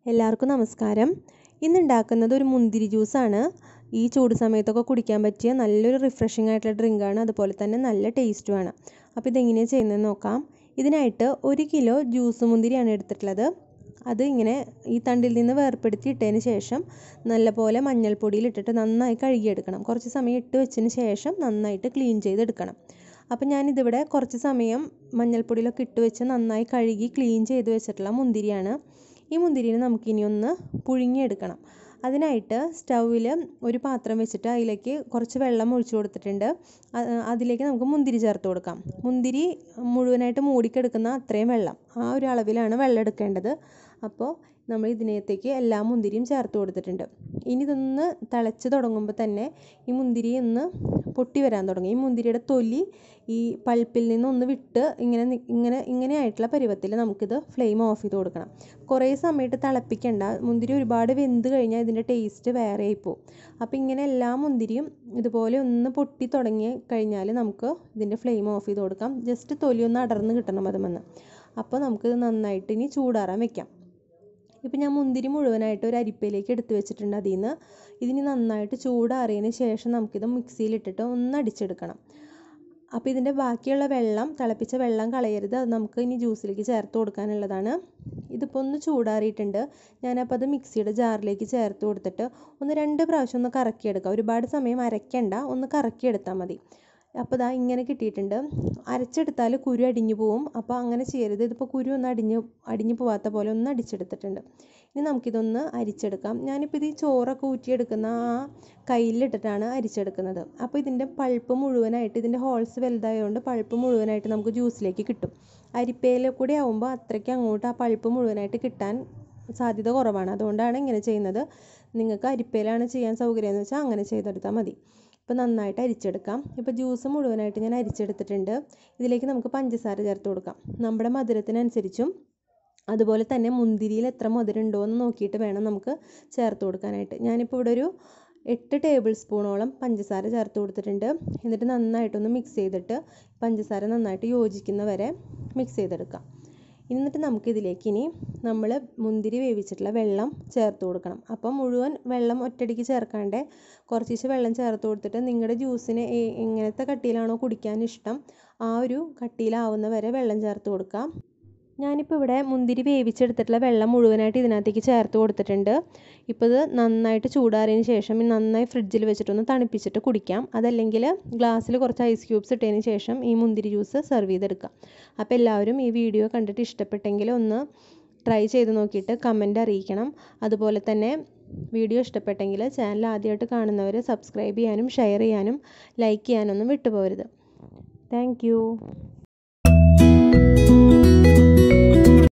എല്ലാവർക്കും നമസ്കാരം ഇന്ന് ഉണ്ടാക്കുന്നത് ഒരു മുന്തിരി ജ്യൂസാണ് ഈ ചൂട് സമയത്തൊക്കെ കുടിക്കാൻ പറ്റിയ നല്ലൊരു റിഫ്രഷിംഗ് ആയിട്ടുള്ള ഡ്രിങ്കാണ് അതുപോലെ തന്നെ നല്ല ടേസ്റ്റുമാണ് അപ്പോൾ ഇതെങ്ങനെയാണ് ചെയ്യുന്നത് നോക്കാം ഇതിനായിട്ട് ഒരു കിലോ ജ്യൂസ് മുന്തിരിയാണ് എടുത്തിട്ടുള്ളത് അത് ഇങ്ങനെ ഈ തണ്ടിൽ നിന്ന് വേർപ്പെടുത്തി ഇട്ടതിന് ശേഷം നല്ലപോലെ മഞ്ഞൾപ്പൊടിയിൽ ഇട്ടിട്ട് നന്നായി കഴുകിയെടുക്കണം കുറച്ച് സമയം ഇട്ട് വെച്ചതിന് ശേഷം നന്നായിട്ട് ക്ലീൻ ചെയ്തെടുക്കണം അപ്പം ഞാനിതിവിടെ കുറച്ച് സമയം മഞ്ഞൾപ്പൊടിയിലൊക്കെ ഇട്ട് വെച്ച് നന്നായി കഴുകി ക്ലീൻ ചെയ്ത് വെച്ചിട്ടുള്ള മുന്തിരിയാണ് ഈ മുന്തിരിനെ നമുക്കിനി ഒന്ന് പുഴുങ്ങിയെടുക്കണം അതിനായിട്ട് സ്റ്റൗവിൽ ഒരു പാത്രം വെച്ചിട്ട് അതിലേക്ക് കുറച്ച് വെള്ളം ഒഴിച്ചു കൊടുത്തിട്ടുണ്ട് അതിലേക്ക് നമുക്ക് മുന്തിരി ചേർത്ത് കൊടുക്കാം മുന്തിരി മുഴുവനായിട്ട് മൂടിക്കെടുക്കുന്ന അത്രയും വെള്ളം ആ ഒരു അളവിലാണ് വെള്ളം എടുക്കേണ്ടത് അപ്പോൾ നമ്മൾ ഇതിനകത്തേക്ക് എല്ലാ മുന്തിരിയും ചേർത്ത് കൊടുത്തിട്ടുണ്ട് ഇനി ഇതൊന്ന് തിളച്ച് തുടങ്ങുമ്പോൾ തന്നെ ഈ മുന്തിരി ഒന്ന് പൊട്ടി വരാൻ തുടങ്ങി ഈ മുന്തിരിയുടെ തൊലി ഈ പൾപ്പിൽ നിന്ന് ഒന്ന് വിട്ട് ഇങ്ങനെ ഇങ്ങനെ ഇങ്ങനെ ആയിട്ടുള്ള പരുവത്തിൽ നമുക്കിത് ഫ്ലെയിം ഓഫ് ചെയ്ത് കൊടുക്കണം കുറേ സമയത്ത് തിളപ്പിക്കണ്ട മുന്തിരി ഒരുപാട് വെന്ത് കഴിഞ്ഞാൽ ഇതിൻ്റെ ടേസ്റ്റ് വേറെ ആയിപ്പോവും അപ്പോൾ ഇങ്ങനെ എല്ലാ മുന്തിരിയും ഇതുപോലെ ഒന്ന് പൊട്ടി തുടങ്ങി കഴിഞ്ഞാൽ നമുക്ക് ഇതിൻ്റെ ഫ്ലെയിം ഓഫ് ചെയ്ത് കൊടുക്കാം ജസ്റ്റ് തൊലി ഒന്ന് അടർന്ന് കിട്ടണം അതുമെന്ന് അപ്പോൾ നമുക്കിത് നന്നായിട്ട് ഇനി ചൂടാറാൻ വെക്കാം ഇപ്പം ഞാൻ മുന്തിരി മുഴുവനായിട്ട് ഒരു അരിപ്പയിലേക്ക് എടുത്ത് വെച്ചിട്ടുണ്ട് അതിൽ നിന്ന് ഇതിന് നന്നായിട്ട് ചൂടാറിയതിന് ശേഷം നമുക്കിത് മിക്സിയിലിട്ടിട്ട് ഒന്ന് അടിച്ചെടുക്കണം അപ്പോൾ ഇതിൻ്റെ ബാക്കിയുള്ള വെള്ളം തിളപ്പിച്ച വെള്ളം കളയരുത് അത് നമുക്ക് ഇനി ജ്യൂസിലേക്ക് ചേർത്ത് കൊടുക്കാനുള്ളതാണ് ഇതിപ്പോൾ ഒന്ന് ചൂടാറിയിട്ടുണ്ട് ഞാനപ്പോൾ അത് മിക്സിയുടെ ജാറിലേക്ക് ചേർത്ത് കൊടുത്തിട്ട് ഒന്ന് രണ്ട് പ്രാവശ്യം ഒന്ന് കറക്കിയെടുക്കുക ഒരുപാട് സമയം അരയ്ക്കണ്ട ഒന്ന് കറക്കിയെടുത്താൽ മതി അപ്പോൾ ഇതാ ഇങ്ങനെ കിട്ടിയിട്ടുണ്ട് അരച്ചെടുത്താൽ കുരു അടിഞ്ഞു പോവും അപ്പോൾ അങ്ങനെ ചെയ്യരുത് ഇതിപ്പോൾ കുരു ഒന്ന് അടിഞ്ഞ് അടിഞ്ഞു പോവാത്ത പോലെ ഒന്ന് അടിച്ചെടുത്തിട്ടുണ്ട് ഇനി നമുക്കിതൊന്ന് അരിച്ചെടുക്കാം ഞാനിപ്പോൾ ഇത് ഈ ചോറൊക്കെ ഊറ്റിയെടുക്കുന്ന ആ കയ്യിലിട്ടിട്ടാണ് അരിച്ചെടുക്കുന്നത് അപ്പോൾ ഇതിൻ്റെ പൾപ്പ് മുഴുവനായിട്ട് ഇതിൻ്റെ ഹോൾസ് വലുതായതുകൊണ്ട് പൾപ്പ് മുഴുവനായിട്ട് നമുക്ക് ജ്യൂസിലേക്ക് കിട്ടും അരിപ്പയിൽ കൂടി ആവുമ്പോൾ അത്രയ്ക്ക് അങ്ങോട്ട് ആ പൾപ്പ് മുഴുവനായിട്ട് കിട്ടാൻ സാധ്യത കുറവാണ് അതുകൊണ്ടാണ് ഇങ്ങനെ ചെയ്യുന്നത് നിങ്ങൾക്ക് അരിപ്പയിലാണ് ചെയ്യാൻ സൗകര്യം എന്ന് വെച്ചാൽ അങ്ങനെ ചെയ്തെടുത്താൽ മതി ഇപ്പോൾ നന്നായിട്ട് അരിച്ചെടുക്കാം ഇപ്പോൾ ജ്യൂസ് മുഴുവനായിട്ട് ഞാൻ അരിച്ചെടുത്തിട്ടുണ്ട് ഇതിലേക്ക് നമുക്ക് പഞ്ചസാര ചേർത്ത് കൊടുക്കാം നമ്മുടെ മധുരത്തിനനുസരിച്ചും അതുപോലെ തന്നെ മുന്തിരിയിൽ എത്ര മധുരം ഉണ്ടോ എന്ന് നോക്കിയിട്ട് വേണം നമുക്ക് ചേർത്ത് കൊടുക്കാനായിട്ട് ഞാനിപ്പോൾ ഇവിടെ ഒരു എട്ട് ടേബിൾ സ്പൂണോളം പഞ്ചസാര ചേർത്ത് കൊടുത്തിട്ടുണ്ട് എന്നിട്ട് നന്നായിട്ടൊന്ന് മിക്സ് ചെയ്തിട്ട് പഞ്ചസാര നന്നായിട്ട് യോജിക്കുന്ന വരെ മിക്സ് ചെയ്തെടുക്കാം എന്നിട്ട് നമുക്കിതിലേക്ക് ഇനി നമ്മൾ മുന്തിരി വേവിച്ചിട്ടുള്ള വെള്ളം ചേർത്ത് കൊടുക്കണം അപ്പം മുഴുവൻ വെള്ളം ഒറ്റയടിക്ക് ചേർക്കാണ്ട് കുറച്ച് വെള്ളം ചേർത്ത് കൊടുത്തിട്ട് നിങ്ങളുടെ ജ്യൂസിന് എങ്ങനത്തെ കട്ടിയിലാണോ കുടിക്കാൻ ഇഷ്ടം ആ ഒരു കട്ടിയിലാവുന്ന വരെ വെള്ളം ചേർത്ത് കൊടുക്കാം ഞാനിപ്പോൾ ഇവിടെ മുന്തിരി വേവിച്ചെടുത്തിട്ടുള്ള വെള്ളം മുഴുവനായിട്ട് ഇതിനകത്തേക്ക് ചേർത്ത് കൊടുത്തിട്ടുണ്ട് ഇപ്പോൾ ഇത് നന്നായിട്ട് ചൂടാറിയതിന് ശേഷം നന്നായി ഫ്രിഡ്ജിൽ വെച്ചിട്ടൊന്ന് തണുപ്പിച്ചിട്ട് കുടിക്കാം അതല്ലെങ്കിൽ ഗ്ലാസ്സിൽ കുറച്ച് ഐസ് ക്യൂബ്സ് ഇട്ടതിന് ശേഷം ഈ മുന്തിരി ജ്യൂസ് സെർവ് ചെയ്തെടുക്കാം അപ്പോൾ എല്ലാവരും ഈ വീഡിയോ കണ്ടിട്ട് ഇഷ്ടപ്പെട്ടെങ്കിൽ ഒന്ന് ട്രൈ ചെയ്ത് നോക്കിയിട്ട് കമൻ്റ് അറിയിക്കണം അതുപോലെ തന്നെ വീഡിയോ ഇഷ്ടപ്പെട്ടെങ്കിൽ ചാനൽ ആദ്യമായിട്ട് കാണുന്നവർ സബ്സ്ക്രൈബ് ചെയ്യാനും ഷെയർ ചെയ്യാനും ലൈക്ക് ചെയ്യാനൊന്നും വിട്ടുപോകരുത് താങ്ക്